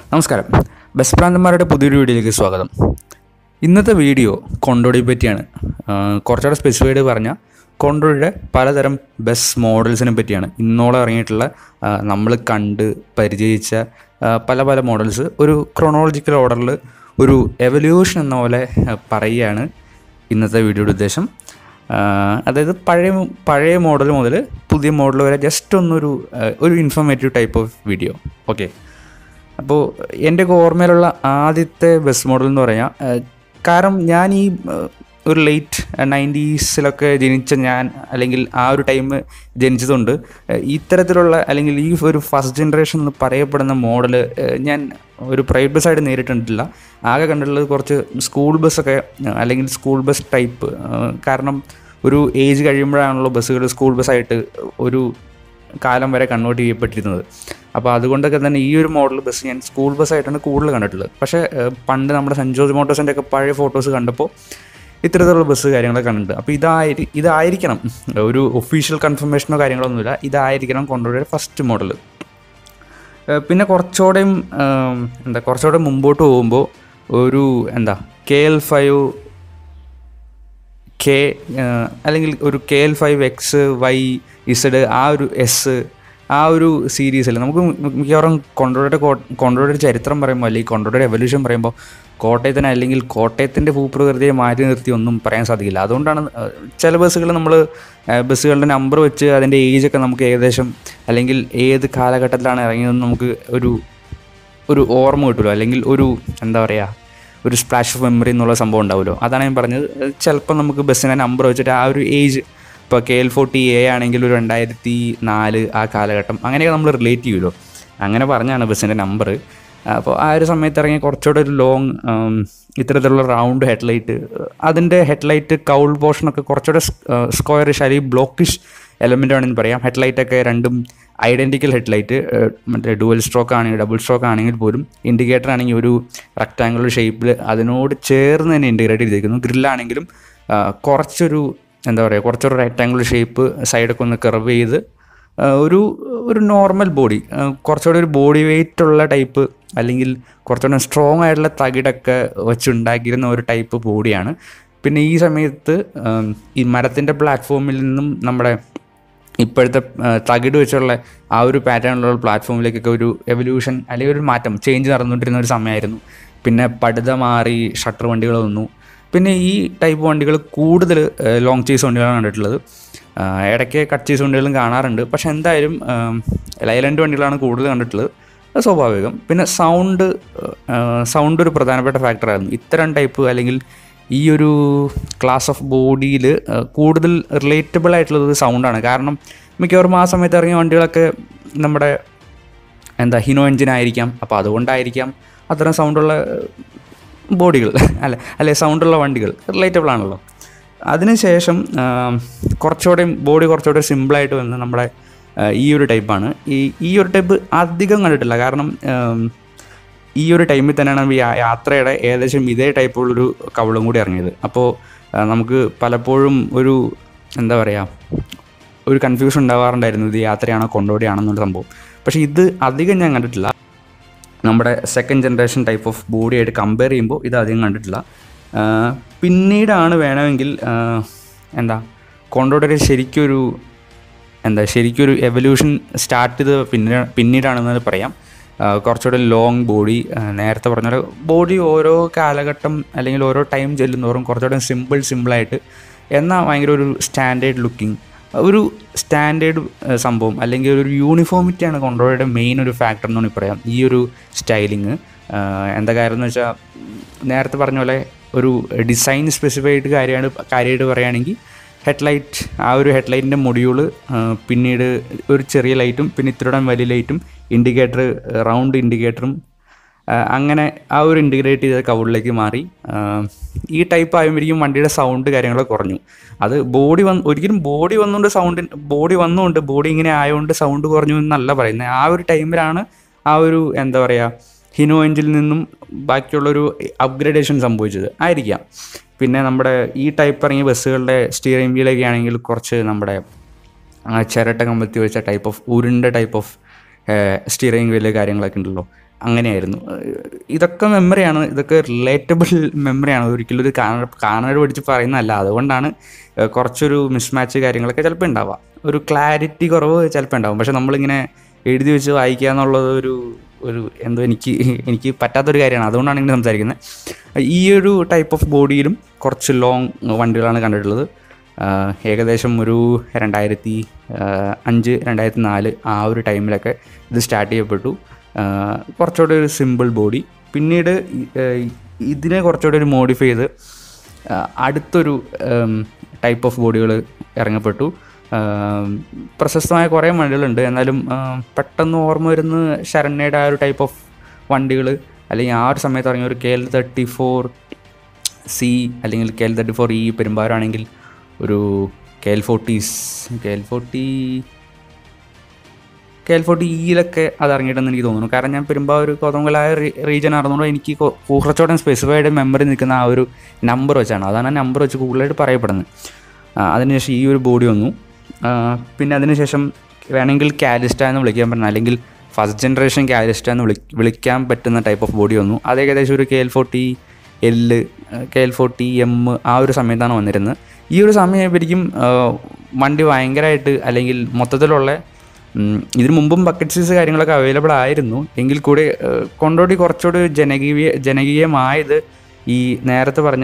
നമസ്കാരം ബസ് പ്രാന്തന്മാരുടെ പുതിയൊരു വീഡിയോയിലേക്ക് സ്വാഗതം ഇന്നത്തെ വീഡിയോ കൊണ്ടോടിയെ പറ്റിയാണ് ആ, കുറച്ചുകൂടെ സ്പെസിഫൈഡ് പറഞ്ഞാൽ കൊണ്ടോടിയുടെ പലതരം ബസ് മോഡൽസിനെ പറ്റിയാണ് ഇന്നോളം ഇറങ്ങിയിട്ടുള്ള നമ്മൾ കണ്ട് പരിചയിച്ച ആ, പല പല മോഡൽസ് ഒരു ക്രൊണോളജിക്കൽ ഓർഡറിൽ ഒരു എവല്യൂഷൻ എന്ന പോലെ ആ, പറയുകയാണ് ഇന്നത്തെ വീഡിയോയുടെ ഉദ്ദേശം ആ, അതായത് പഴയ പഴയ മോഡൽ മുതൽ പുതിയ മോഡൽ വരെ ജസ്റ്റ് ഒന്നൊരു ആ, ഒരു informative type of video okay അപ്പോൾ എൻ്റെ ഒക്കെ ഓർമ്മയിലുള്ള ആദ്യത്തെ ബസ് മോഡൽ എന്ന് പറയാം ഏഹ് കാരണം ഞാൻ ഈ ഏഹ് ഒരു ലേറ്റ് നയൻറ്റീസിലൊക്കെ ജനിച്ച ഞാൻ അല്ലെങ്കിൽ ആ ഒരു ടൈം ജനിച്ചതുകൊണ്ട് ഏഹ് ഇത്തരത്തിലുള്ള അല്ലെങ്കിൽ ഈ ഒരു ഫസ്റ്റ് ജനറേഷൻ എന്ന് പറയപ്പെടുന്ന മോഡൽ ഞാൻ ഒരു പ്രൈവറ്റ് ബസ്സായിട്ട് നേരിട്ടിട്ടില്ല ആകെ കണ്ടിട്ടുള്ളത് കുറച്ച് സ്കൂൾ ബസ്സൊക്കെ ഏഹ് അല്ലെങ്കിൽ സ്കൂൾ ബസ് ടൈപ്പ് കാരണം ഒരു ഏജ് കഴിയുമ്പോഴാണല്ലോ ബസ്സുകൾ സ്കൂൾ ബസ്സായിട്ട് ഒരു കാലം വരെ കൺവേർട്ട് ചെയ്യപ്പെട്ടിരുന്നത് അപ്പോൾ അതുകൊണ്ടൊക്കെ തന്നെ ഈ ഒരു മോഡൽ ബസ് ഞാൻ സ്കൂൾ ബസ്സായിട്ടാണ് കൂടുതൽ കണ്ടിട്ടുള്ളത് പക്ഷേ ഏഹ്, പണ്ട് നമ്മുടെ സെൻറ്റ് മോട്ടോഴ്സിൻ്റെ ഒക്കെ പഴയ ഫോട്ടോസ് കണ്ടപ്പോൾ ഇത്തരത്തിലുള്ള ബസ് കാര്യങ്ങളൊക്കെ കണ്ടിട്ടുണ്ട് അപ്പോൾ ഇതായി ഇതായിരിക്കണം ഒരു ഒഫീഷ്യൽ കൺഫർമേഷനോ കാര്യങ്ങളൊന്നുമില്ല ഇതായിരിക്കണം കൊണ്ടുപോയ ഫസ്റ്റ് മോഡൽ പിന്നെ കുറച്ചുകൂടെയും ഏം, എന്താ കുറച്ചുകൂടെ മുമ്പോട്ട് പോകുമ്പോൾ ഒരു എന്താ കെ എൽ ഫൈവ് കെ അല്ലെങ്കിൽ ഒരു K L five X Y Z ആ ഒരു എസ് ആ ഒരു സീരീസിൽ നമുക്ക് മി- മിക്കവാറും കൊണ്ടോയുടെ കൊണ്ടോയുടെ ചരിത്രം പറയുമ്പോൾ അല്ലെങ്കിൽ കൊണ്ടോയുടെ എവല്യൂഷൻ പറയുമ്പോൾ കോട്ടയത്തിന് അല്ലെങ്കിൽ കോട്ടയത്തിൻ്റെ ഭൂപ്രകൃതിയെ മാറ്റി നിർത്തി ഒന്നും പറയാൻ സാധിക്കില്ല അതുകൊണ്ടാണ് ഏഹ്, ചില ബസ്സുകൾ നമ്മൾ ബസ്സുകളുടെ നമ്പർ വെച്ച് അതിൻ്റെ ഏജൊക്കെ നമുക്ക് ഏകദേശം അല്ലെങ്കിൽ ഏത് കാലഘട്ടത്തിലാണ് ഇറങ്ങിയതെന്ന് നമുക്ക് ഒരു ഒരു ഓർമ്മ കിട്ടുമല്ലോ അല്ലെങ്കിൽ ഒരു എന്താ പറയുക ഒരു സ്പ്ലാഷ് ഓഫ് മെമ്മറി എന്നുള്ള സംഭവം ഉണ്ടാവുമല്ലോ അതാണ് ഞാൻ പറഞ്ഞത് ചിലപ്പോൾ നമുക്ക് ബസ്സിനെ നമ്പർ വെച്ചിട്ട് ആ ഒരു ഏജ് ഇപ്പോൾ കെ എൽ ഫോർട്ടി എ ആണെങ്കിൽ ഒരു രണ്ടായിരത്തി നാല് ആ കാലഘട്ടം അങ്ങനെയൊക്കെ നമ്മൾ റിലേറ്റ് ചെയ്യുമല്ലോ അങ്ങനെ പറഞ്ഞാണ് ബസ്സിൻ്റെ നമ്പർ അപ്പോൾ ആ ഒരു സമയത്ത് ഇറങ്ങിയ കുറച്ചുകൂടെ ഒരു ലോങ് ഇത്തരത്തിലുള്ള റൗണ്ട് ഹെഡ്ലൈറ്റ് അതിൻ്റെ ഹെഡ്ലൈറ്റ് കൗൾ പോർഷനൊക്കെ കുറച്ചുകൂടെ സ്ക്വയറിഷ് അല്ലെങ്കിൽ ബ്ലോക്കിഷ് എലമെൻ്റ് ആണെന്ന് പറയാം ഹെഡ്ലൈറ്റ് ഒക്കെ രണ്ടും ഐഡൻറ്റിക്കൽ ഹെഡ്ലൈറ്റ് മറ്റേ ഡുവൽ സ്ട്രോക്ക് ആണെങ്കിൽ ഡബിൾ സ്ട്രോക്ക് ആണെങ്കിൽ പോലും ഇൻഡിക്കേറ്റർ ആണെങ്കിൽ ഒരു റെക്ടാങ്കുലർ ഷേപ്പിൽ അതിനോട് ചേർന്ന് തന്നെ ഇൻറ്റിഗ്രേറ്റ് ചെയ്തിരിക്കുന്നു ഗ്രില്ലാണെങ്കിലും കുറച്ചൊരു എന്താ പറയുക കുറച്ചൊരു റെക്ടാങ്കുലർ ഷേപ്പ് സൈഡൊക്കെ ഒന്ന് കർവ് ചെയ്ത് ആ, ഒരു ഒരു നോർമൽ ബോഡി കുറച്ചുകൂടെ ഒരു ബോഡി വെയിറ്റ് ഉള്ള ടൈപ്പ് അല്ലെങ്കിൽ കുറച്ചുകൂടെ സ്ട്രോങ് ആയിട്ടുള്ള തകിടൊക്കെ വെച്ചുണ്ടാക്കിയിരുന്ന ഒരു ടൈപ്പ് ബോഡിയാണ് പിന്നെ ഈ സമയത്ത് ആം, ഈ മരത്തിൻ്റെ പ്ലാറ്റ്ഫോമിൽ നിന്നും നമ്മുടെ ഇപ്പോഴത്തെ ആ, തകിട് വെച്ചുള്ള ആ ഒരു പാറ്റേണിലുള്ള പ്ലാറ്റ്ഫോമിലേക്കൊക്കെ ഒരു എവല്യൂഷൻ അല്ലെങ്കിൽ ഒരു മാറ്റം ചേഞ്ച് നടന്നുകൊണ്ടിരുന്ന ഒരു സമയമായിരുന്നു പിന്നെ പടുത മാറി ഷട്ടർ വണ്ടികൾ വന്നു പിന്നെ ഈ ടൈപ്പ് വണ്ടികൾ കൂടുതൽ ലോങ് ചേസ് വണ്ടികളാണ് കണ്ടിട്ടുള്ളത് ആ, ഇടയ്ക്ക് കട്ട് ചേസ് വണ്ടികളും കാണാറുണ്ട് പക്ഷെ എന്തായാലും ലൈലൻഡ് വണ്ടികളാണ് കൂടുതൽ കണ്ടിട്ടുള്ളത് അത് സ്വാഭാവികം പിന്നെ സൗണ്ട് സൗണ്ട് ഒരു പ്രധാനപ്പെട്ട ഫാക്ടറായിരുന്നു ഇത്തരം ടൈപ്പ് അല്ലെങ്കിൽ ഈ ഒരു ക്ലാസ് ഓഫ് ബോഡിയിൽ കൂടുതൽ റിലേറ്റബിൾ ആയിട്ടുള്ളത് സൗണ്ടാണ് കാരണം മിക്കവാറും ആ സമയത്ത് ഇറങ്ങിയ വണ്ടികളൊക്കെ നമ്മുടെ എന്താ ഹിനോ എഞ്ചിൻ ആയിരിക്കാം അപ്പോൾ അതുകൊണ്ടായിരിക്കാം അത്തരം സൗണ്ടുള്ള ബോഡികൾ അല്ല അല്ലെ സൗണ്ടുള്ള വണ്ടികൾ റിലേറ്റബിൾ ആണല്ലോ അതിനുശേഷം ആം, കുറച്ചുകൂടെ ബോഡി കുറച്ചുകൂടെ സിമ്പിളായിട്ട് വന്ന് നമ്മുടെ ആ, ഈ ഒരു ടൈപ്പാണ് ഈ ഈ ഒരു ടൈപ്പ് അധികം കണ്ടിട്ടില്ല കാരണം ആം, ഈ ഒരു ടൈമിൽ തന്നെയാണ് ഈ യാ- യാത്രയുടെ ഏകദേശം ഇതേ ടൈപ്പുള്ളൊരു കവളും കൂടി ഇറങ്ങിയത് അപ്പോൾ ആ, നമുക്ക് പലപ്പോഴും ഒരു എന്താ പറയുക ഒരു കൺഫ്യൂഷൻ ഉണ്ടാവാറുണ്ടായിരുന്നു ഇത് യാത്രയാണോ കൊണ്ടോടിയാണെന്നുള്ള സംഭവം പക്ഷേ ഇത് അധികം ഞാൻ കണ്ടിട്ടില്ല നമ്മുടെ സെക്കൻഡ് ജനറേഷൻ ടൈപ്പ് ഓഫ് ബോഡിയായിട്ട് കമ്പയർ ചെയ്യുമ്പോൾ ഇത് അധികം കണ്ടിട്ടില്ല ആ, പിന്നീടാണ് വേണമെങ്കിൽ ആ, എന്താ കൊണ്ടോടെ ശരിക്കൊരു എന്താ ശരിക്കൊരു എവല്യൂഷൻ സ്റ്റാർട്ട് ചെയ്ത് പിന്നെ പിന്നീടാണെന്ന് പറയാം ആ, കുറച്ചുകൂടെ ലോങ് ബോഡി നേരത്തെ പറഞ്ഞ പോലെ ബോഡി ഓരോ കാലഘട്ടം അല്ലെങ്കിൽ ഓരോ ടൈം ചെല്ലുന്നതോറും കുറച്ചുകൂടെ സിമ്പിൾ സിമ്പിളായിട്ട് എന്നാൽ ഭയങ്കര ഒരു സ്റ്റാൻഡേർഡ് ലുക്കിംഗ് ഒരു സ്റ്റാൻഡേർഡ് സംഭവം അല്ലെങ്കിൽ ഒരു യൂണിഫോമിറ്റിയാണ് കൊണ്ടോയുടെ മെയിൻ ഒരു ഫാക്ടർ എന്ന് വേണമെങ്കിൽ പറയാം ഈ ഒരു സ്റ്റൈലിങ് എന്താ കാര്യം എന്ന് വെച്ചാൽ നേരത്തെ പറഞ്ഞ പോലെ ഒരു ഡിസൈൻ സ്പെസിഫൈ ആയിട്ട് കാര്യമാണ് കാര്യമായിട്ട് പറയുകയാണെങ്കിൽ ഹെഡ്ലൈറ്റ് ആ ഒരു ഹെഡ്ലൈറ്റിൻ്റെ മൊഡ്യൂള് പിന്നീട് ഒരു ചെറിയ ലൈറ്റും പിന്നെ ഇത്രയും വലിയ ലൈറ്റും ഇൻഡിക്കേറ്റർ റൗണ്ട് ഇൻഡിക്കേറ്ററും അങ്ങനെ ആ ഒരു ഇൻറ്റിഗ്രേറ്റ് ചെയ്ത കൗളിലേക്ക് മാറി ആ, ഈ ടൈപ്പ് ആകുമ്പോഴേക്കും വണ്ടിയുടെ സൗണ്ട് കാര്യങ്ങളൊക്കെ കുറഞ്ഞു അത് ബോഡി വന്ന് ഒരിക്കലും ബോഡി വന്നുകൊണ്ട് സൗണ്ട് ബോഡി വന്നുകൊണ്ട് ബോഡി ഇങ്ങനെ ആയതുകൊണ്ട് സൗണ്ട് കുറഞ്ഞു എന്നല്ല പറയുന്നത് ആ ഒരു ടൈമിലാണ് ആ ഒരു എന്താ പറയുക ഹിനോ എഞ്ചിൽ നിന്നും ബാക്കിയുള്ളൊരു അപ്ഗ്രഡേഷൻ സംഭവിച്ചത് ആയിരിക്കാം പിന്നെ നമ്മുടെ ഈ ടൈപ്പ് ഇറങ്ങിയ ബസ്സുകളുടെ സ്റ്റിയറിംഗ് വീലൊക്കെ ആണെങ്കിൽ കുറച്ച് നമ്മുടെ ആ ചിരട്ട കമ്പത്തി വെച്ച ടൈപ്പ് ഓഫ് ഉരുണ്ട ടൈപ്പ് ഓഫ് സ്റ്റിയറിംഗ് വീല് കാര്യങ്ങളൊക്കെ ഉണ്ടല്ലോ അങ്ങനെയായിരുന്നു ഏഹ് ഇതൊക്കെ മെമ്മറിയാണ് ഇതൊക്കെ റിലേറ്റബിൾ മെമ്മറിയാണ് ഒരിക്കലും ഒരു കാണ കാണാൻ പഠിച്ച് പറയുന്നതല്ല അതുകൊണ്ടാണ് ഏഹ് കുറച്ചൊരു മിസ്മാച്ച് കാര്യങ്ങളൊക്കെ ചിലപ്പോൾ ഉണ്ടാവുക ഒരു ക്ലാരിറ്റി കുറവ് ചിലപ്പോൾ ഉണ്ടാവും പക്ഷെ നമ്മളിങ്ങനെ എഴുതി വെച്ച് വായിക്കുക എന്നുള്ളത് ഒരു ഒരു എന്തോ എനിക്ക് എനിക്ക് പറ്റാത്തൊരു കാര്യമാണ് അതുകൊണ്ടാണ് ഇങ്ങനെ സംസാരിക്കുന്നത് ഈ ഒരു ടൈപ്പ് ഓഫ് ബോഡിയിലും കുറച്ച് ലോങ് വണ്ടികളാണ് കണ്ടിട്ടുള്ളത് ആഹ് ഏകദേശം ഒരു രണ്ടായിരത്തി ആഹ് അഞ്ച് രണ്ടായിരത്തി നാല് ആ ഒരു ടൈമിലൊക്കെ ഇത് സ്റ്റാർട്ട് ചെയ്യപ്പെട്ടു ആഹ് കുറച്ചുകൂടെ ഒരു സിമ്പിൾ ബോഡി പിന്നീട് ഈ- ഏഹ് ഇതിനെ കുറച്ചുകൂടെ ഒരു മോഡിഫൈ ചെയ്ത് ആഹ് അടുത്തൊരു ടൈപ്പ് ഓഫ് ബോഡികൾ ഇറങ്ങപ്പെട്ടു ആം, പ്രശസ്തമായ കുറേ വണ്ടികളുണ്ട് എന്നാലും ആം, പെട്ടെന്ന് ഓർമ്മ വരുന്ന ശരണ്യയുടെ ആ ഒരു ടൈപ്പ് ഓഫ് വണ്ടികൾ അല്ലെങ്കിൽ ആ ഒരു സമയത്ത് ഇറങ്ങിയ ഒരു K L thirty four C അല്ലെങ്കിൽ K L thirty four E പെരുമ്പാവൂരാണെങ്കിൽ ഒരു K L forties K L forty K L forty ഇയിലൊക്കെ അത് ഇറങ്ങിയിട്ടെന്ന് എനിക്ക് തോന്നുന്നു കാരണം ഞാൻ പെരുമ്പാവൂർ കോതമംഗലായ റീജിയൻ ആയിരുന്നുകൊണ്ട് എനിക്ക് കൊ- കുറച്ചുകൂടെ സ്പെസിഫൈഡ് മെമ്മറി നിൽക്കുന്ന ആ ഒരു നമ്പർ വെച്ചാണ് അതാണ് ആ നമ്പർ വെച്ച് കൂടുതലായിട്ട് പറയപ്പെടുന്നത് ആ, അതിനുശേഷം ഈ ഒരു ബോഡി വന്നു ആ, പിന്നെ അതിനുശേഷം വേണമെങ്കിൽ കാലിസ്റ്റ എന്ന് വിളിക്കാൻ പറ്റുന്ന അല്ലെങ്കിൽ ഫസ്റ്റ് ജനറേഷൻ കാലിസ്റ്റ എന്ന് വിളി വിളിക്കാൻ പറ്റുന്ന ടൈപ്പ് ഓഫ് ബോഡി വന്നു അത് ഏകദേശം ഒരു K L forty L K L forty M ആ ഒരു സമയത്താണ് വന്നിരുന്നത് ഈ ഒരു സമയമായപ്പോഴേക്കും വണ്ടി ഭയങ്കരമായിട്ട് അല്ലെങ്കിൽ മൊത്തത്തിലുള്ള ഉം, ഇതിനു മുമ്പും ബക്കറ്റ് സീസ് കാര്യങ്ങളൊക്കെ അവൈലബിൾ ആയിരുന്നു എങ്കിൽ കൂടി ഏഹ്, കൊണ്ടോടി കുറച്ചുകൂടി ജനകീയ ജനകീയമായത് ഈ നേരത്തെ പറഞ്ഞ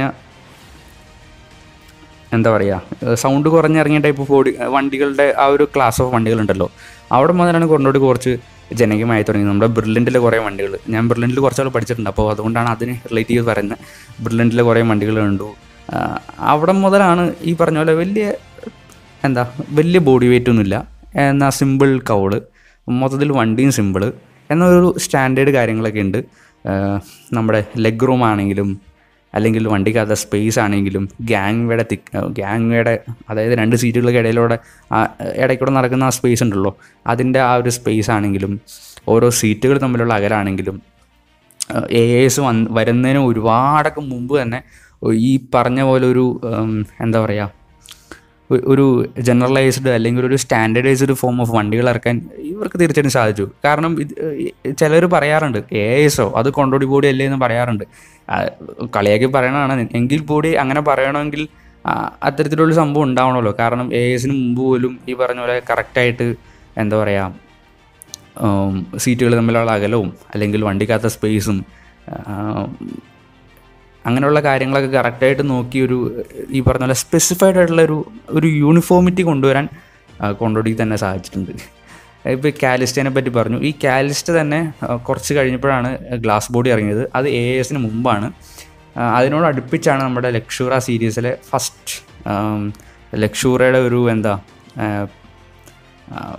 എന്താ പറയുക സൗണ്ട് കുറഞ്ഞിറങ്ങിയ ടൈപ്പ് ബോഡി വണ്ടികളുടെ ആ ഒരു ക്ലാസ് ഓഫ് വണ്ടികളുണ്ടല്ലോ അവിടെ മുതലാണ് കൊണ്ടോടി കുറച്ച് ജനകീയമായി തുടങ്ങി നമ്മുടെ ബ്രില്യൻറ്റിലെ കുറേ വണ്ടികൾ ഞാൻ ബ്രില്യൻറ്റിൽ കുറച്ചാൾ പഠിച്ചിട്ടുണ്ട് അപ്പോൾ അതുകൊണ്ടാണ് അതിന് റിലേറ്റ് ചെയ്ത് പറയുന്നത് ബ്രില്യൻറ്റിലെ കുറേ വണ്ടികൾ കണ്ടു ആ, അവിടെ മുതലാണ് ഈ പറഞ്ഞ പോലെ വലിയ എന്താ വലിയ ബോഡി വെയിറ്റ് ഒന്നുമില്ല എന്നാൽ സിമ്പിൾ കൗള് മൊത്തത്തിൽ വണ്ടിയും സിമ്പിള് എന്നൊരു സ്റ്റാൻഡേർഡ് കാര്യങ്ങളൊക്കെ ഉണ്ട് ആ, നമ്മുടെ ലെഗ് റൂം ആണെങ്കിലും അല്ലെങ്കിൽ വണ്ടിക്കകത്ത് സ്പേസ് ആണെങ്കിലും ഗ്യാങ് തിക്ക് ഗ്യാങ് അതായത് രണ്ട് സീറ്റുകൾക്ക് ഇടയിലൂടെ ആ ഇടയ്ക്കൂടെ നടക്കുന്ന ആ സ്പേസ് ഉണ്ടല്ലോ അതിൻ്റെ ആ ഒരു സ്പേസ് ആണെങ്കിലും ഓരോ സീറ്റുകൾ തമ്മിലുള്ള അകലാണെങ്കിലും എ എസ് വന്ന് വരുന്നതിന് ഒരുപാടൊക്കെ മുമ്പ് തന്നെ ഈ പറഞ്ഞ പോലെ ഒരു ഉം, എന്താ പറയുക ഒ- ഒരു ജനറലൈസ്ഡ് അല്ലെങ്കിൽ ഒരു സ്റ്റാൻഡേർഡൈസ്ഡ് ഫോം ഓഫ് വണ്ടികൾ ഇറക്കാൻ ഇവർക്ക് തീർച്ചയായിട്ടും സാധിച്ചു കാരണം ഇത് ചിലർ പറയാറുണ്ട് എ എസോ അത് കൊണ്ടോടി ബോഡി അല്ലേ എന്ന് പറയാറുണ്ട് ആ, കളിയാക്കി പറയണതാണ് എങ്കിൽ കൂടി അങ്ങനെ പറയണമെങ്കിൽ ആ, അത്തരത്തിലുള്ള സംഭവം ഉണ്ടാവണമല്ലോ കാരണം എ എസിന് മുമ്പ് പോലും ഈ പറഞ്ഞ പോലെ കറക്റ്റായിട്ട് എന്താ പറയുക സീറ്റുകൾ തമ്മിലുള്ള അകലവും അല്ലെങ്കിൽ വണ്ടിക്കകത്ത സ്പേസും അങ്ങനെയുള്ള കാര്യങ്ങളൊക്കെ കറക്റ്റായിട്ട് നോക്കി ഒരു ഈ പറഞ്ഞ പോലെ സ്പെസിഫൈഡ് ആയിട്ടുള്ള ഒരു ഒരു യൂണിഫോമിറ്റി കൊണ്ടുവരാൻ ആ, കൊണ്ടോടിക്ക് തന്നെ സാധിച്ചിട്ടുണ്ട് ഇപ്പോൾ കാലിസ്റ്റേനെ പറ്റി പറഞ്ഞു ഈ കാലിസ്റ്റ് തന്നെ ആ, കുറച്ച് കഴിഞ്ഞപ്പോഴാണ് ഗ്ലാസ് ബോഡി ഇറങ്ങിയത് അത് എ എസിന് മുമ്പാണ് ആ, അതിനോട് അടുപ്പിച്ചാണ് നമ്മുടെ ലക്ഷൂറ സീരീസിലെ ഫസ്റ്റ് ലക്ഷൂറയുടെ ഒരു എന്താ ആ, ആ,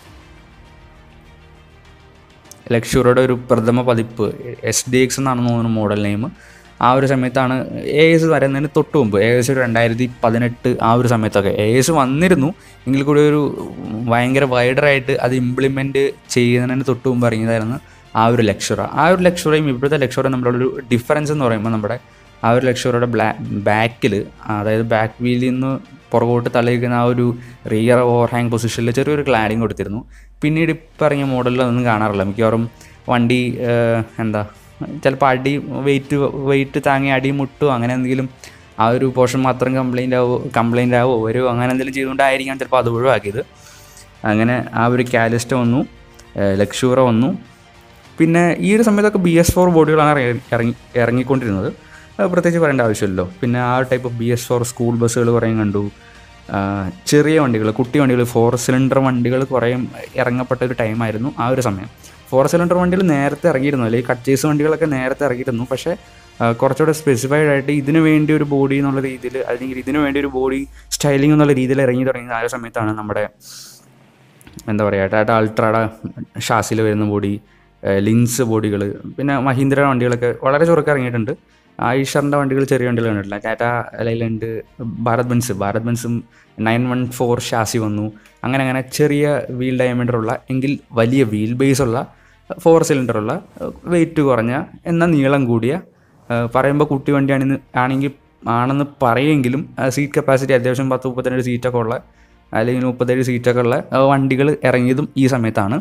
ലക്ഷൂറയുടെ ഒരു പ്രഥമ പതിപ്പ് എസ് ഡി എക്സ് എന്നാണെന്ന് തോന്നുന്നു മോഡൽ നെയിം ആ ഒരു സമയത്താണ് എ എസ് വരുന്നതിന് തൊട്ട് മുമ്പ് ഏകദേശം ഒരു രണ്ടായിരത്തി പതിനെട്ട് ആ ഒരു സമയത്തൊക്കെ എ എസ് വന്നിരുന്നു എങ്കിൽ കൂടി ഒരു ഭയങ്കര വൈഡറായിട്ട് അത് ഇംപ്ലിമെൻറ്റ് ചെയ്യുന്നതിന് തൊട്ട് മുമ്പ് ഇറങ്ങിയതായിരുന്നു ആ ഒരു ലെക്ചറ ആ ഒരു ലെക്ചറയും ഇപ്പോഴത്തെ ലെക്ചറും തമ്മിലുള്ളൊരു ഡിഫറൻസ് എന്ന് പറയുമ്പോൾ നമ്മുടെ ആ ഒരു ലെക്ചറുടെ ബ്ലാ ബാക്കിൽ അതായത് ബാക്ക് വീലിൽ നിന്ന് പുറകോട്ട് തള്ളിയിരിക്കുന്ന ആ ഒരു റിയർ ഓവർ ഹാങ് പൊസിഷനിൽ ചെറിയൊരു ക്ലാഡിങ് കൊടുത്തിരുന്നു പിന്നീട് ഇപ്പം ഇറങ്ങിയ മോഡലിൽ അതൊന്നും കാണാറില്ല മിക്കവാറും വണ്ടി ഏഹ്, എന്താ ചിലപ്പോൾ അടി വെയിറ്റ് വെയിറ്റ് താങ്ങി അടി മുട്ടോ അങ്ങനെ എന്തെങ്കിലും ആ ഒരു പോർഷൻ മാത്രം കംപ്ലൈൻ്റ് ആവോ കംപ്ലൈൻ്റ് ആവോ വരുമോ അങ്ങനെ എന്തെങ്കിലും ചെയ്തുകൊണ്ടായിരിക്കാം ചിലപ്പോൾ അത് ഒഴിവാക്കിയത് അങ്ങനെ ആ ഒരു കാലിസ്റ്റ വന്നു ഏഹ്, ലക്ഷൂറ വന്നു പിന്നെ ഈ ഒരു സമയത്തൊക്കെ ബി എസ് ഫോർ ബോഡികളാണ് ഇറങ്ങി ഇറങ്ങി ഇറങ്ങിക്കൊണ്ടിരുന്നത് അത് പ്രത്യേകിച്ച് പറയേണ്ട ആവശ്യമില്ലല്ലോ പിന്നെ ആ type of B S four school ബസ്സുകൾ കുറേ കണ്ടു ആ, ചെറിയ വണ്ടികൾ കുട്ടി വണ്ടികൾ ഫോർ സിലിണ്ടർ വണ്ടികൾ കുറേ ഇറങ്ങപ്പെട്ട ഒരു ടൈമായിരുന്നു ആ ഒരു സമയം ഫോർ സിലിണ്ടർ വണ്ടികൾ നേരത്തെ ഇറങ്ങിയിരുന്നു അല്ലെങ്കിൽ കച്ചേസ് വണ്ടികളൊക്കെ നേരത്തെ ഇറങ്ങിയിരുന്നു പക്ഷേ ആ, കുറച്ചുകൂടെ സ്പെസിഫൈഡ് ആയിട്ട് ഇതിനു വേണ്ടി ഒരു ബോഡി എന്നുള്ള രീതിയിൽ അല്ലെങ്കിൽ ഇതിനു വേണ്ടി ഒരു ബോഡി സ്റ്റൈലിംഗ് എന്നുള്ള രീതിയിൽ ഇറങ്ങി തുടങ്ങിയത് ആ ഒരു സമയത്താണ് നമ്മുടെ എന്താ പറയുക ടാറ്റ അൾട്രയുടെ ഷാസിൽ വരുന്ന ബോഡി ലിൻസ് ബോഡികൾ പിന്നെ മഹീന്ദ്രയുടെ വണ്ടികളൊക്കെ വളരെ ചുരുക്കം ഇറങ്ങിയിട്ടുണ്ട് ഐഷറിൻ്റെ വണ്ടികൾ ചെറിയ വണ്ടികൾ കണ്ടിട്ടില്ല ടാറ്റ ലൈലൻഡ് ഭാരത് ബെൻസ് ഭാരത് ബെൻസും നയൻ വൺ ഫോർ ഷാസി വന്നു അങ്ങനെ അങ്ങനെ ചെറിയ വീൽ ഡയമീറ്റർ ഉള്ള എങ്കിൽ വലിയ വീൽ ബേസ് ഉള്ള ഫോർ സിലിണ്ടർ ഉള്ള വെയിറ്റ് കുറഞ്ഞ എന്നാൽ നീളം കൂടിയ പറയുമ്പോൾ കുട്ടി വണ്ടിയാണെന്ന് ആണെങ്കിൽ ആണെന്ന് പറയുമെങ്കിലും സീറ്റ് കപ്പാസിറ്റി അത്യാവശ്യം പത്ത് മുപ്പത്തിരണ്ട് സീറ്റൊക്കെ ഉള്ള അല്ലെങ്കിൽ മുപ്പത്തേഴ് സീറ്റൊക്കെ ഉള്ള വണ്ടികൾ ഇറങ്ങിയതും ഈ സമയത്താണ്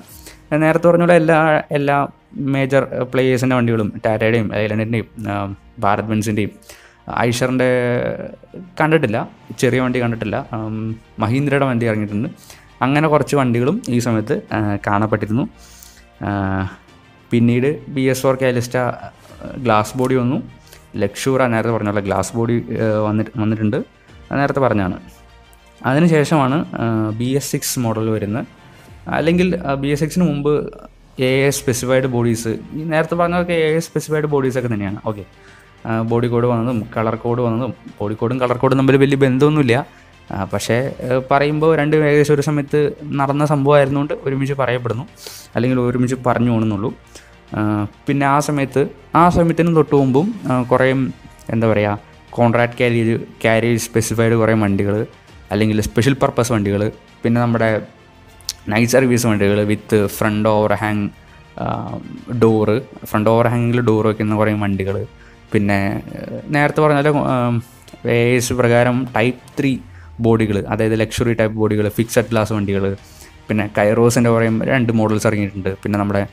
നേരത്തെ പറഞ്ഞ പോലെ എല്ലാ എല്ലാ മേജർ പ്ലേയേഴ്സിൻ്റെ വണ്ടികളും ടാറ്റയുടെയും ഐലൻഡിൻ്റെയും ഭാരത് ബെൻസിൻ്റെയും ഐഷറിൻ്റെ കണ്ടിട്ടില്ല ചെറിയ വണ്ടി കണ്ടിട്ടില്ല ഉം, മഹീന്ദ്രയുടെ വണ്ടി ഇറങ്ങിയിട്ടുണ്ട് അങ്ങനെ കുറച്ച് വണ്ടികളും ഈ സമയത്ത് ആ, കാണപ്പെട്ടിരുന്നു ആ, പിന്നീട് ബി എസ് ഫോർ കാലിസ്റ്റ ഗ്ലാസ് ബോഡി വന്നു ലക്ഷൂറ നേരത്തെ പറഞ്ഞ ഗ്ലാസ് ബോഡി വന്നിട്ട് വന്നിട്ടുണ്ട് അത് നേരത്തെ പറഞ്ഞാണ് അതിനുശേഷമാണ് ബി എസ് സിക്സ് മോഡൽ വരുന്നത് അല്ലെങ്കിൽ ബി എസ് സിക്സിന് മുമ്പ് എ എ സ്പെസിഫൈഡ് ബോഡീസ് ഈ നേരത്തെ പറഞ്ഞതൊക്കെ എ എ സ്പെസിഫൈഡ് ബോഡീസൊക്കെ തന്നെയാണ് ഓക്കെ ബോഡി കോഡ് വന്നതും കളർ കോഡ് വന്നതും ബോഡി കോഡും കളർ കോഡും തമ്മിൽ വലിയ ബന്ധമൊന്നുമില്ല ആ, പക്ഷേ ഏഹ്, പറയുമ്പോൾ രണ്ടും ഏകദേശം ഒരു സമയത്ത് നടന്ന സംഭവമായിരുന്നുകൊണ്ട് ഒരുമിച്ച് പറയപ്പെടുന്നു അല്ലെങ്കിൽ ഒരുമിച്ച് പറഞ്ഞു പോകണമെന്നുള്ളൂ ആ, പിന്നെ ആ സമയത്ത് ആ സമയത്തിനും തൊട്ട് മുമ്പും ആ, കുറേ എന്താ പറയുക കോൺട്രാക്ട് ക്യാരേജ് ക്യാരേജ് സ്പെസിഫൈഡ് കുറേ വണ്ടികൾ അല്ലെങ്കിൽ സ്പെഷ്യൽ പർപ്പസ് വണ്ടികൾ പിന്നെ നമ്മുടെ നൈറ്റ് സർവീസ് വണ്ടികൾ with front overhang door front over ഹാങ്ങിൽ ഡോറ് വയ്ക്കുന്ന കുറേ വണ്ടികൾ പിന്നെ ഏഹ്, നേരത്തെ പറഞ്ഞ പോലെ എസ് പ്രകാരം ടൈപ്പ് ത്രീ ബോഡികൾ അതായത് ലക്ഷറി ടൈപ്പ് ബോഡികൾ ഫിക്സഡ് ഗ്ലാസ് വണ്ടികൾ പിന്നെ കൈറോസിൻ്റെ കുറേ രണ്ട് മോഡൽസ് ഇറങ്ങിയിട്ടുണ്ട് പിന്നെ നമ്മുടെ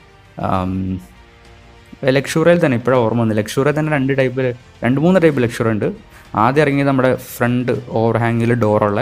ലക്ഷൂറയിൽ തന്നെ ഇപ്പോഴാണ് ഓർമ്മ വന്നത് ലക്ഷൂറിൽ തന്നെ രണ്ട് ടൈപ്പ് രണ്ട് മൂന്ന് ടൈപ്പ് ലക്ഷൂർ ഉണ്ട് ആദ്യം ഇറങ്ങിയത് നമ്മുടെ ഫ്രണ്ട് ഓവർ ഹാങ്ങിൽ ഡോറുള്ള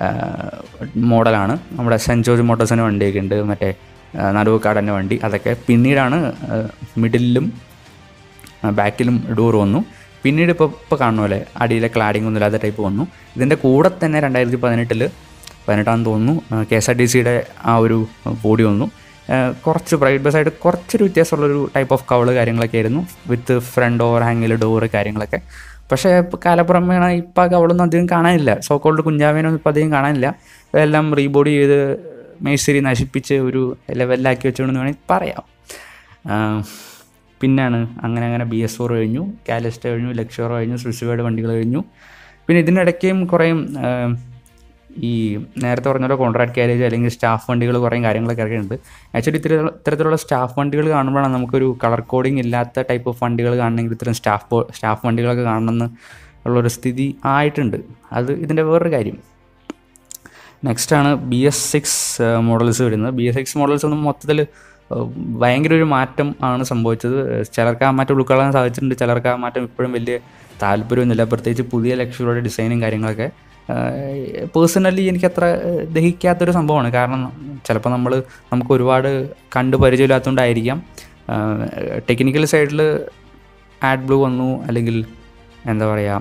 മോഡലാണ് നമ്മുടെ സെൻറ്റ് ജോർജ് മോട്ടോഴ്സിൻ്റെ വണ്ടിയൊക്കെ ഉണ്ട് മറ്റേ ആ, നടുവക്കാടൻ്റെ വണ്ടി അതൊക്കെ പിന്നീടാണ് മിഡിലും ബാക്കിലും ഡോർ വന്നു പിന്നീട് ഇപ്പോൾ ഇപ്പോൾ കാണുന്ന പോലെ അടിയിലെ ക്ലാഡിംഗ് ഒന്നും ഇല്ലാത്ത ടൈപ്പ് വന്നു ഇതിൻ്റെ കൂടെ തന്നെ രണ്ടായിരത്തി പതിനെട്ടിൽ പതിനെട്ടാന്ന് തോന്നുന്നു കെ എസ് ആർ ടി സിയുടെ ആ ഒരു ബോഡി വന്നു ആ, കുറച്ച് പ്രൈവറ്റ് ബസ്സായിട്ട് കുറച്ചൊരു വ്യത്യാസമുള്ളൊരു ടൈപ്പ് ഓഫ് കവള് കാര്യങ്ങളൊക്കെ ആയിരുന്നു വിത്ത് ഫ്രണ്ട് ഓവർ ഹാങ്ങിൽ ഡോറ് കാര്യങ്ങളൊക്കെ പക്ഷേ ഇപ്പോൾ കാലപ്പുറമേണ ഇപ്പോൾ ആ കവളൊന്നും അധികം കാണാനില്ല സോ കോൾഡ് കുഞ്ചാവേനൊന്നും ഇപ്പോൾ അധികം കാണാനില്ല എല്ലാം റീബോഡി ചെയ്ത് മേശരി നശിപ്പിച്ച് ഒരു ലെവലിലാക്കി വെച്ചുകൊണ്ടെന്ന് വേണമെങ്കിൽ പറയാം ആ, പിന്നാണ് അങ്ങനെ അങ്ങനെ ബി എസ് ഫോർ കഴിഞ്ഞു കാലിസ്റ്റ കഴിഞ്ഞു ലക്ഷോർ കഴിഞ്ഞു സ്വിസ്വേഡ് വണ്ടികൾ കഴിഞ്ഞു പിന്നെ ഇതിനിടയ്ക്കും കുറേ ആ, ഈ നേരത്തെ പറഞ്ഞ പോലെ കോൺട്രാക്ട് കാരേജ് അല്ലെങ്കിൽ സ്റ്റാഫ് വണ്ടികൾ കുറേ കാര്യങ്ങളൊക്കെ ഇറങ്ങിയിട്ടുണ്ട് ആക്ച്വലി ഇത്തരം ഇത്തരത്തിലുള്ള സ്റ്റാഫ് വണ്ടികൾ കാണുമ്പോഴാണ് നമുക്കൊരു കളർ കോഡിങ് ഇല്ലാത്ത ടൈപ്പ് ഓഫ് വണ്ടികൾ കാണണമെങ്കിൽ ഇത്തരം സ്റ്റാഫ് സ്റ്റാഫ് വണ്ടികളൊക്കെ കാണണമെന്ന് ഉള്ളൊരു സ്ഥിതി ആയിട്ടുണ്ട് അത് ഇതിൻ്റെ വേറൊരു കാര്യം നെക്സ്റ്റ് ആണ് ബി എസ് സിക്സ് മോഡൽസ് വരുന്നത് ബി എസ് സിക്സ് മോഡൽസ് ഒന്നും മൊത്തത്തിൽ ഭയങ്കര ഒരു മാറ്റം ആണ് സംഭവിച്ചത് ചിലർക്ക് ആ മാറ്റം ഉൾക്കൊള്ളാൻ സാധിച്ചിട്ടുണ്ട് ചിലർക്ക് ആ മാറ്റം ഇപ്പോഴും വലിയ താല്പര്യമൊന്നുമില്ല പ്രത്യേകിച്ച് പുതിയ ലക്ഷങ്ങളുടെ ഡിസൈനും കാര്യങ്ങളൊക്കെ പേഴ്സണലി എനിക്കത്ര ഏഹ്, ദഹിക്കാത്തൊരു സംഭവമാണ് കാരണം ചിലപ്പോൾ നമ്മൾ നമുക്ക് ഒരുപാട് കണ്ട് പരിചയമില്ലാത്തതുകൊണ്ടായിരിക്കാം ടെക്നിക്കൽ സൈഡിൽ ആഡ് ബ്ലൂ വന്നു അല്ലെങ്കിൽ എന്താ പറയുക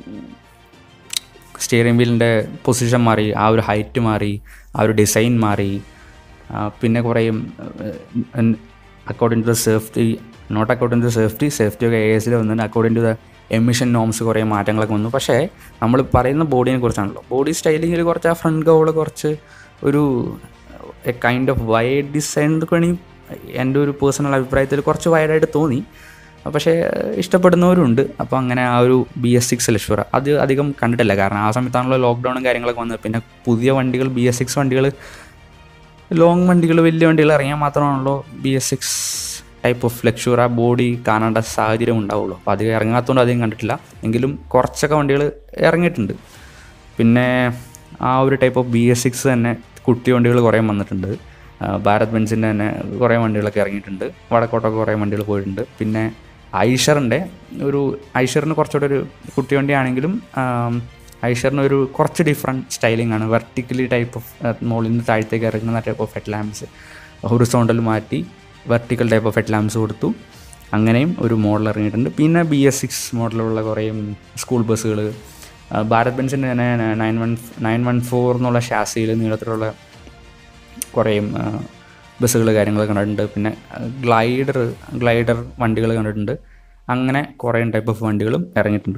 സ്റ്റിയറിംഗ് വീലിൻ്റെ പൊസിഷൻ മാറി ആ ഒരു ഹൈറ്റ് മാറി ആ ഒരു ഡിസൈൻ മാറി ആ, പിന്നെ കുറേ according to the safety note according to the safety safety ഒക്കെ എ എസിൽ വന്നിട്ട് according to the emission norms കുറേ മാറ്റങ്ങളൊക്കെ വന്നു പക്ഷേ നമ്മൾ പറയുന്ന ബോഡിയെ കുറിച്ചാണല്ലോ ബോഡി സ്റ്റൈലിങ്ങിൽ കുറച്ച് ആ ഫ്രണ്ട് ഗോൾ കുറച്ച് ഒരു a kind of wide design എന്നൊക്കെ വേണമെങ്കിൽ എൻ്റെ ഒരു പേഴ്സണൽ അഭിപ്രായത്തിൽ കുറച്ച് വൈഡായിട്ട് തോന്നി പക്ഷേ ഇഷ്ടപ്പെടുന്നവരുണ്ട് അപ്പോൾ അങ്ങനെ ആ ഒരു ബി എസ് സിക്സ് ലക്ഷൂർ അത് അധികം കണ്ടിട്ടില്ല കാരണം ആ സമയത്താണല്ലോ ലോക്ക്ഡൗണും കാര്യങ്ങളൊക്കെ വന്നത് പിന്നെ പുതിയ വണ്ടികൾ ബി എസ് സിക്സ് വണ്ടികൾ ലോങ് വണ്ടികൾ വലിയ വണ്ടികൾ ഇറങ്ങിയാൽ മാത്രമാണല്ലോ B S six type of ലക്ഷൂർ ആ ബോഡി കാണേണ്ട സാഹചര്യം ഉണ്ടാവുള്ളൂ അപ്പോൾ അധികം ഇറങ്ങാത്തതുകൊണ്ട് അധികം കണ്ടിട്ടില്ല എങ്കിലും കുറച്ചൊക്കെ വണ്ടികൾ ഇറങ്ങിയിട്ടുണ്ട് പിന്നെ ആ ഒരു type of B S six തന്നെ കുട്ടി വണ്ടികൾ കുറേ വന്നിട്ടുണ്ട് ആ, ഭാരത് ബെൻസിൻ്റെ തന്നെ കുറേ വണ്ടികളൊക്കെ ഇറങ്ങിയിട്ടുണ്ട് വടക്കോട്ടൊക്കെ കുറേ വണ്ടികൾ പോയിട്ടുണ്ട് പിന്നെ ഐഷറിൻ്റെ ഒരു ഐഷറിന് കുറച്ചുകൂടെ ഒരു കുട്ടി വണ്ടിയാണെങ്കിലും ആം, ഐഷറിന് ഒരു കുറച്ച് ഡിഫറെൻറ്റ് സ്റ്റൈലിംഗ് ആണ് വെർട്ടിക്കലി ടൈപ്പ് ഓഫ് മുകളിൽ നിന്ന് താഴത്തേക്ക് ഇറങ്ങുന്ന type of head lamps horizontal മാറ്റി vertical type of head lamps കൊടുത്തു അങ്ങനെയും ഒരു മോഡൽ ഇറങ്ങിയിട്ടുണ്ട് പിന്നെ ബി എസ് സിക്സ് മോഡലുള്ള കുറേ സ്കൂൾ ബസ്സുകൾ ഭാരത് ബെൻസിൻ്റെ തന്നെ nine one nine one four എന്നുള്ള ഷാസിയിൽ നീളത്തിലുള്ള കുറേ ബസ്സുകൾ കാര്യങ്ങൾ കണ്ടിട്ടുണ്ട് പിന്നെ ഗ്ലൈഡർ ഗ്ലൈഡർ വണ്ടികൾ കണ്ടിട്ടുണ്ട് അങ്ങനെ കുറേ ടൈപ്പ് ഓഫ് വണ്ടികളും ഇറങ്ങിയിട്ടുണ്ട്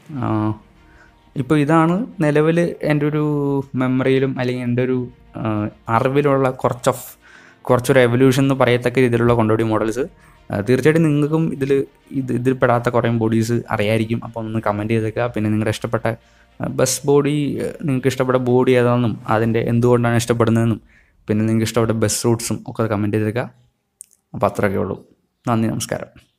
ഇപ്പോൾ ഇതാണ് നിലവിൽ എൻ്റെ ഒരു മെമ്മറിയിലും അല്ലെങ്കിൽ എൻ്റെ ഒരു ആ, അറിവിലുള്ള കുറച്ച് ഓഫ് കുറച്ചൊരു എവല്യൂഷൻ എന്ന് പറയത്തക്ക രീതിയിലുള്ള കൊണ്ടോടി മോഡൽസ് തീർച്ചയായിട്ടും നിങ്ങൾക്കും ഇതിൽ ഇത് ഇതിൽ പെടാത്ത കുറേ ബോഡീസ് അറിയായിരിക്കും അപ്പോൾ ഒന്ന് കമൻറ്റ് ചെയ്തേക്കുക പിന്നെ നിങ്ങളുടെ ഇഷ്ടപ്പെട്ട ബസ് ബോഡി നിങ്ങൾക്ക് ഇഷ്ടപ്പെട്ട ബോഡി ഏതാണെന്നും അതിൻ്റെ എന്തുകൊണ്ടാണ് ഇഷ്ടപ്പെടുന്നതെന്നും പിന്നെ നിങ്ങൾക്ക് ഇഷ്ടപ്പെട്ട ബസ് റൂട്ട്സും ഒക്കെ കമൻറ്റ് ചെയ്തേക്കുക അപ്പോൾ അത്രയൊക്കെ ഉള്ളൂ നന്ദി നമസ്കാരം